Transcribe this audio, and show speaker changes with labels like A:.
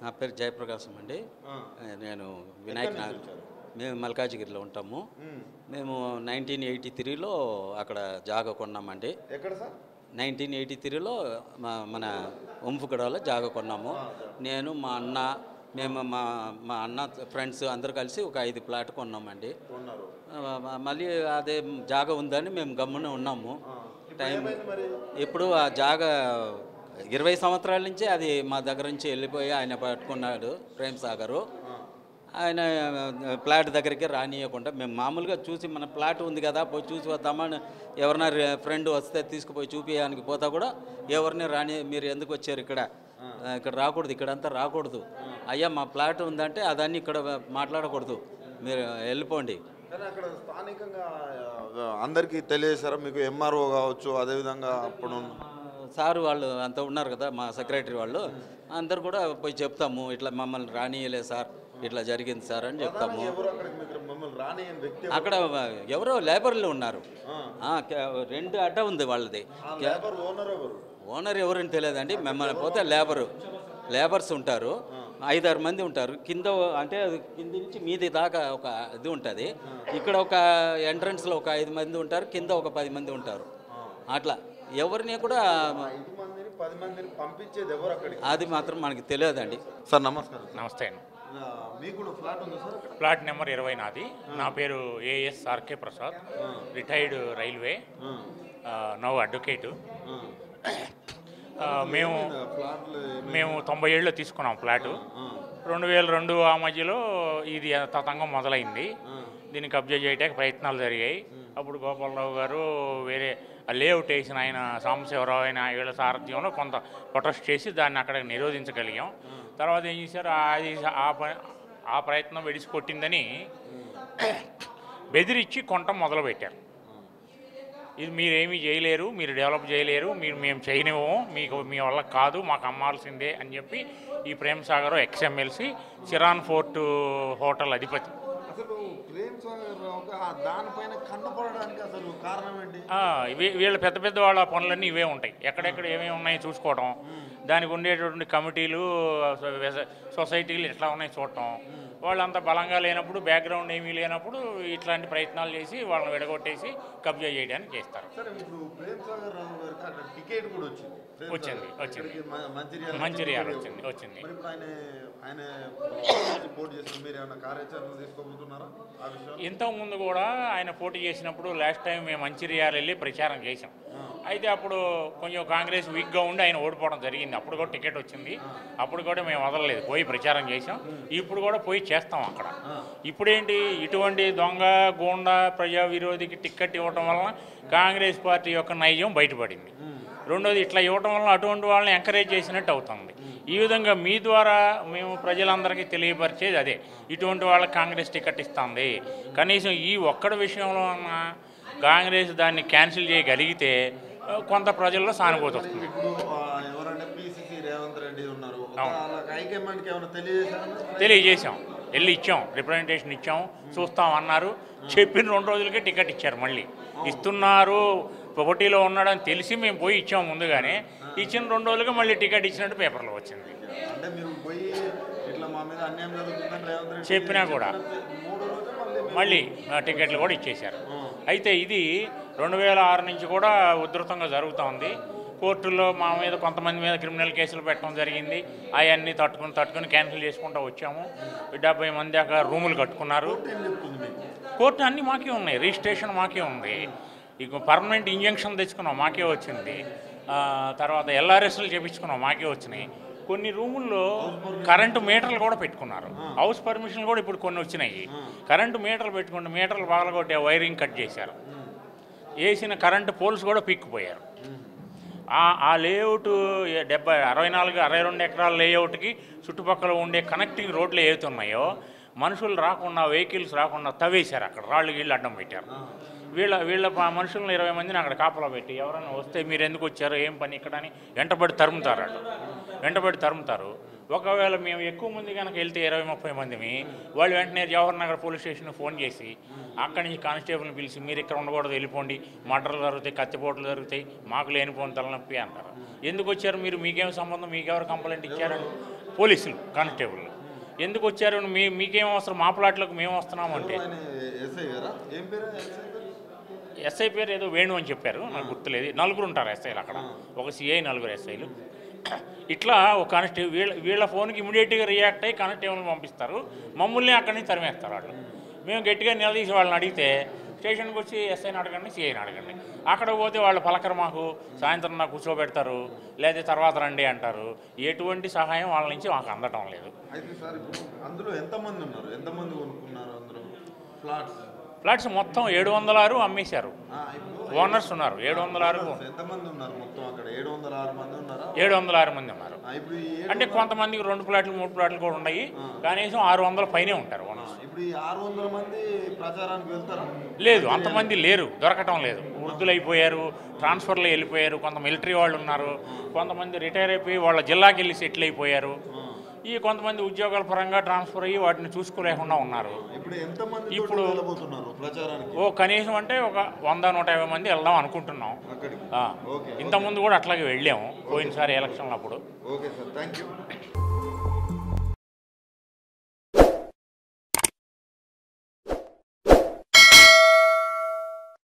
A: నా పేరు జయప్రకాశం అండి నేను వినాయక్ నగర్ మేము మల్కాజిగిరిలో ఉంటాము మేము నైన్టీన్ ఎయిటీ త్రీలో అక్కడ జాగా కొన్నామండి
B: ఎక్కడ సార్
A: నైన్టీన్ ఎయిటీ త్రీలో మన ఉంపుగడలో జాగా కొన్నాము నేను మా అన్న మేము మా మా అన్న ఫ్రెండ్స్ అందరూ కలిసి ఒక ఐదు ప్లాట్ కొన్నామండి
B: ఉన్నారు
A: ఆ, మ- మళ్ళీ అదే జాగా ఉందని మేము గమ్మున ఉన్నాము టైం
B: మరి
A: ఇప్పుడు ఆ జాగా ఇరవై సంవత్సరాల నుంచి అది మా దగ్గర నుంచి వెళ్ళిపోయి ఆయన పట్టుకున్నాడు ప్రేమ్ సాగరు ఆయన ఆ, ప్లాట్ దగ్గరికి రానియకుండా మేము మామూలుగా చూసి మన ప్లాట్ ఉంది కదా పోయి చూసి వద్దామని ఎవరైనా ఫ్రెండ్ వస్తే తీసుకుపోయి చూపించడానికి పోతా కూడా ఎవరిని రాని మీరు ఎందుకు వచ్చారు ఇక్కడ ఆ, ఇక్కడ రాకూడదు ఇక్కడంతా రాకూడదు అయ్యా మా ప్లాట్ ఉందంటే అదన్నీ ఇక్కడ మాట్లాడకూడదు మీరు వెళ్ళిపోండి
B: కానీ అక్కడ స్థానికంగా ఆ, అందరికీ తెలియజేశారా మీకు ఎంఆర్ఓ కావచ్చు అదేవిధంగా అప్పుడు ఉన్న-
A: సారు వాళ్ళు అంత ఉన్నారు కదా మా సెక్రటరీ వాళ్ళు అందరు కూడా పోయి చెప్తాము ఇట్లా మమ్మల్ని రానియలేదు సార్ ఇట్లా జరిగింది సార్ అని చెప్తాము
B: ఎవరు అక్కడికి మీకు మమ్మల్ని రాని వ్యక్తి
A: అక్కడ ఎవరో లేబర్లు ఉన్నారు ఆ, క- రెండు అడ్డ ఉంది వాళ్ళది
B: ఆ లేబర్ ఓనర్ ఎవరు
A: ఓనర్ ఎవరని తెలియదండి మిమ్మల్ని పోతే లేబరు లేబర్స్ ఉంటారు ఐదారు మంది ఉంటారు కింద అంటే అది కింద నుంచి మీది దాకా ఒక ఇది ఉంటుంది ఇక్కడ ఒక ఎంట్రన్స్లో ఒక ఐదు మంది ఉంటారు కింద ఒక పది మంది ఉంటారు అట్లా ఎవరిని కూడా
B: ఐదు మందిని పది మందిని పంపించేది ఎవరు అక్కడికి
A: అది మాత్రం మనకి తెలియదండి
B: సార్ నమస్కారం
C: నమస్తే అండి
B: ఆ, మీకు కూడా ఫ్లాట్ ఉంది సార్ అక్కడ?
C: ప్లాట్ నెంబర్ ఇరవై నాది నా పేరు A S R K Prasad retired railway now advocate
B: ఆ.
C: ఆ, మేము
B: ఆ, ఫ్లాట్లు ఏమి-
C: మేము తొంభై ఏళ్ళలో తీసుకున్నాం ఫ్లాటు రెండు వేల రెండు ఆ మధ్యలో ఇది తతంగం మొదలైంది దీన్ని కబ్జా చేయడానికి ప్రయత్నాలు జరిగాయి అప్పుడు గోపాలరావు గారు వేరే ఆ లేఅవుట్ వేసిన ఆయన సాంబశివరావు ఆయన వీళ్ళ సారథ్యంలో కొంత ప్రొటెస్ట్ చేసి దాన్ని అక్కడ నిరోధించగలిగాం తర్వాత ఏం చేశారు అది ఆ ప- ఆ ప్రయత్నం వెడిసి కొట్టిందని బెదిరించి కొనటం మొదలుపెట్టారు ఇది మీరేమీ చేయలేరు మీరు డెవలప్ చేయలేరు మీరు మేము చేయనివ్వము మీకు మీ వల్ల కాదు మాకు అమ్మాల్సిందే అని చెప్పి ఈ Prem Sagar ex MLC Chiran fort hotel అధిపతి
B: అసలు ప్రేమ్ సాగర్ రావుకి ఆ దానిపైన కన్ను పడడానికి అసలు కారణం ఏంటి
C: ఆ, వీ- వీళ్ళ పెద్ద పెద్ద వాళ్ళ పనులన్నీ ఇవే ఉంటాయి ఎక్కడెక్కడ ఏమేమి ఉన్నాయో చూసుకోవడం దానికి ఉండేటువంటి కమిటీలు సొ- వెస- సొసైటీలు ఎట్లా ఉన్నాయో చూడటం వాళ్ళంతా బలంగా లేనప్పుడు బ్యాక్గ్రౌండ్ ఏమీ లేనప్పుడు ఇట్లాంటి ప్రయత్నాలు చేసి వాళ్ళని విడగొట్టేసి కబ్జా చేయడానికి చేస్తారు
B: సరే ఇప్పుడు ప్రేమ్ సాగర్ రావు గారికి అక్కడ టికెట్ కూడా వచ్చింది ప్రేమ్
C: వచ్చింది,
B: సాగర్
C: వచ్చింది.
B: ఇక్కడికి మ- మంచిర్యాల
C: మంచిర్యాల
B: టికెట్
C: వచ్చింది వచ్చింది
B: మరి ఇప్పుడు ఆయన ఆయన పోటీ చేస్తున్నారు మీరు ఏమైనా కార్యాచరణ తీసుకోబోతున్నారా ఆ విషయం
C: ఇంతకుముందు కూడా ఆయన పోటీ చేసినప్పుడు లాస్ట్ టైం మేము మంచిర్యాల వెళ్ళి ప్రచారం చేసాం అయితే అప్పుడు కొంచెం కాంగ్రెస్ వీక్గా ఉండి ఆయన ఓడిపోవడం జరిగింది అప్పుడు కూడా టికెట్ వచ్చింది అప్పుడు కూడా మేము వదలలేదు పోయి ప్రచారం చేసాం ఇప్పుడు కూడా పోయి చేస్తాం అక్కడ ఇప్పుడేంటి ఇటువంటి దొంగ గూండా ప్రజా విరోధికి టికెట్ ఇవ్వటం వలన కాంగ్రెస్ పార్టీ యొక్క నైజం బయటపడింది రెండోది ఇట్లా ఇవ్వటం వలన అటువంటి వాళ్ళని ఎంకరేజ్ చేసినట్టు అవుతుంది ఈ విధంగా మీ ద్వారా మేము ప్రజలందరికీ తెలియపరిచేది అదే ఇటువంటి వాళ్ళకి కాంగ్రెస్ టికెట్ ఇస్తుంది కనీసం ఈ ఒక్కడి విషయంలో అన్న కాంగ్రెస్ దాన్ని క్యాన్సిల్ చేయగలిగితే ఆ, కొంత ప్రజల్లో సానుభూతి వస్తుంది
B: ఇప్పుడు ఆ, ఎవరంటే పిసిసి రేవంత్ రెడ్డి ఉన్నారు వాళ్ళకి హైకమాండ్కి ఏమైనా తెలియజేశారా
C: తెలియజేశాం వెళ్ళి ఇచ్చాం రిప్రజెంటేషన్ ఇచ్చాం చూస్తాం అన్నారు చెప్పిన రెండు రోజులకే టికెట్ ఇచ్చారు మళ్ళీ ఇస్తున్నారు పోటీలో ఉన్నాడని తెలిసి మేము పోయి ఇచ్చాం ముందుగానే ఇచ్చిన రెండు రోజులకే మళ్ళీ టికెట్ ఇచ్చినట్టు పేపర్లో వచ్చింది
B: అంటే మీరు పోయి ఇట్లా మా మీద అన్యాయం జరుగుతుందని రేవంత్ రెడ్డి
C: చెప్పినా కూడా.
B: మూడో రోజు మళ్ళీ మీరు-
C: మళ్ళీ ఆ, టికెట్లు కూడా ఇచ్చేశారు అయితే ఇది రెండు వేల ఆరు నుంచి కూడా ఉధృతంగా జరుగుతూ ఉంది కోర్టుల్లో మా మీద కొంతమంది మీద క్రిమినల్ కేసులు పెట్టడం జరిగింది అవన్నీ తట్టుకుని తట్టుకుని క్యాన్సిల్ చేసుకుంటూ వచ్చాము డెబ్బై మంది దాకా రూములు కట్టుకున్నారు
B: ఏం చెప్తుంది మీకు
C: కోర్టు అన్నీ మాకే ఉన్నాయి రిజిస్ట్రేషన్ మాకే ఉంది ఇక పర్మనెంట్ ఇంజంక్షన్ తెచ్చుకున్నాం మాకే వచ్చింది ఆ, తర్వాత ఎల్ఆర్ఎస్లు చేపించుకున్నాం మాకే వచ్చినాయి కొన్ని రూముల్లో కరెంటు మీటర్లు కూడా పెట్టుకున్నారు హౌస్ పర్మిషన్లు కూడా ఇప్పుడు కొన్ని వచ్చినాయి కరెంటు మీటర్లు పెట్టుకుంటే మీటర్లు పగలగొట్టి వైరింగ్ కట్ చేశారు వేసిన కరెంటు పోల్స్ కూడా పీక్కుపోయారు ఆ- ఆ లేఅవుట్ ఏ- డెబ్బై అరవై నాలుగు అరవై రెండు ఎకరాల లేఅవుట్కి చుట్టుపక్కల ఉండే కనెక్టింగ్ రోడ్లు ఏవైతే ఉన్నాయో మనుషులు రాకుండా వెహికల్స్ రాకుండా తవ్వేశారు అక్కడ రాళ్ళు గీళ్ళు అడ్డం పెట్టారు వీళ్ళ వీళ్ళ ప- మనుషులను ఇరవై మందిని అక్కడ కాపలా పెట్టి ఎవరైనా వస్తే మీరు ఎందుకు వచ్చారో ఏం పని ఇక్కడ అని వెంటబడి తరుముతారు అటు వెంటబడి తరుముతారు ఒకవేళ మేము ఎక్కువ మంది కనుక వెళ్తే ఇరవై ముప్పై మందిమి వాళ్ళు వెంటనే Jawahar Nagar police station phone చేసి అక్కడి నుంచి కానిస్టేబుల్ని పిలిచి మీరు ఇక్కడ ఉండకూడదు వెళ్ళిపోండి మర్డర్లు జరుగుతాయి కత్తిపోట్లు జరుగుతాయి మాకు లేనిపోని తలనొప్పి అంటారు ఎందుకు వచ్చారు మీరు మీకేం సంబంధం మీకెవరు కంప్లైంట్ ఇచ్చారని పోలీసులు కానిస్టేబుల్ ఎందుకు వచ్చారు మీ మీకేం అవసరం మా ప్లాట్లకు మేము వస్తున్నామంటే
B: ఆయన ఎస్ఐ గారా ఏం పేరు ఎస్ఐ పేరు?
C: ఎస్ఐ పేరు ఏదో వేణు అని చెప్పారు నాకు గుర్తులేదు నలుగురు ఉంటారు ఎస్ఐలు అక్కడ ఒక సిఐ నలుగురు ఎస్ఐలు ఇట్లా ఒక కానిస్టేబుల్ వీళ్ళ వీళ్ళ ఫోన్కి ఇమీడియట్గా రియాక్ట్ అయ్యి కానిస్టేబుల్ని పంపిస్తారు మమ్మల్ని అక్కడి నుంచి తరిమేస్తారు వాళ్ళు మేము గట్టిగా నిలదీసి వాళ్ళని అడిగితే స్టేషన్కి వచ్చి ఎస్ఐని అడగండి సిఐని అడగండి అక్కడ పోతే వాళ్ళు పలకరు మాకు సాయంత్రం నాకు కూర్చోబెడతారు లేదా తర్వాత రండి అంటారు ఎటువంటి సహాయం వాళ్ళ నుంచి మాకు అందటం లేదు
B: అయితే సార్ ఇప్పుడు అందులో ఎంతమంది ఉన్నారు ఎంతమంది కొనుక్కున్నారు అందులో ఫ్లాట్స్
C: ఫ్లాట్స్ మొత్తం ఏడు వందల ఆరు అమ్మేశారు
B: ఆ, ఇప్పుడు
C: ఓనర్స్ ఉన్నారు ఏడు వందల ఆరు
B: ఎంతమంది ఉన్నారు మొత్తం అక్కడ ఏడు వందల ఆరు మంది ఉన్నారా
C: ఏడు వందల ఆరు మంది ఉన్నారు
B: ఆ, ఇప్పుడు ఈ ఏడు
C: అంటే కొంతమందికి రెండు ప్లాట్లు మూడు ప్లాట్లు కూడా ఉన్నాయి కనీసం ఆరు వందల పైనే ఉంటారు ఓనర్స్
B: ఇప్పుడు ఈ ఆరు వందల మంది ప్రచారానికి వెళ్తారా
C: లేదు అంతమంది లేరు దొరకటం లేదు వృద్ధులు అయిపోయారు ట్రాన్స్ఫర్లు వెళ్ళిపోయారు కొంత మిలిటరీ వాళ్ళు ఉన్నారు కొంతమంది రిటైర్ అయిపోయి వాళ్ళ జిల్లాకి వెళ్ళి సెటిల్ అయిపోయారు ఈ కొంతమంది ఉద్యోగాల పరంగా ట్రాన్స్ఫర్ అయ్యి వాటిని చూసుకోలేకుండా ఉన్నారు
B: ఇప్పుడు ఎంతమంది
C: ఇప్పుడు-
B: వెళ్ళబోతున్నారు ప్రచారానికి
C: ఓ కనీసం అంటే ఒక వంద నూట యాభై మంది వెళ్దాం అనుకుంటున్నాం
B: అక్కడికి
C: ఆ.
B: ఓకే
C: ఇంతకుముందు కూడా అట్లాగే వెళ్ళాము పోయినసారి ఎలక్షన్లు అప్పుడు
B: ఓకే సార్ థ్యాంక్ యూ